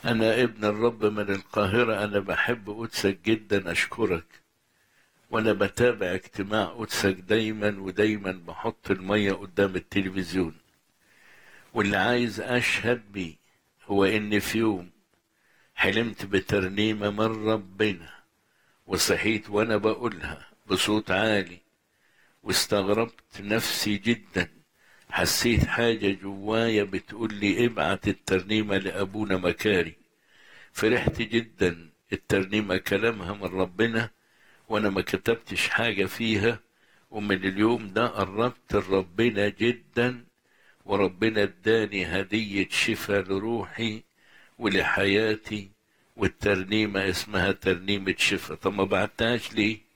أنا ابن الرب من القاهرة أنا بحب قدسك جدا أشكرك وأنا بتابع اجتماع قدسك دايما ودايما بحط المية قدام التلفزيون واللي عايز أشهد بيه هو إن في يوم حلمت بترنيمة من ربنا وصحيت وأنا بقولها بصوت عالي واستغربت نفسي جدا حسيت حاجة جوايا بتقول لي ابعت الترنيمة لأبونا مكاري فرحت جدا الترنيمة كلامها من ربنا وأنا ما كتبتش حاجة فيها ومن اليوم ده قربت لربنا جدا وربنا اداني هدية شفاء لروحي ولحياتي والترنيمة اسمها ترنيمة شفاء طب ما بعتهاش ليه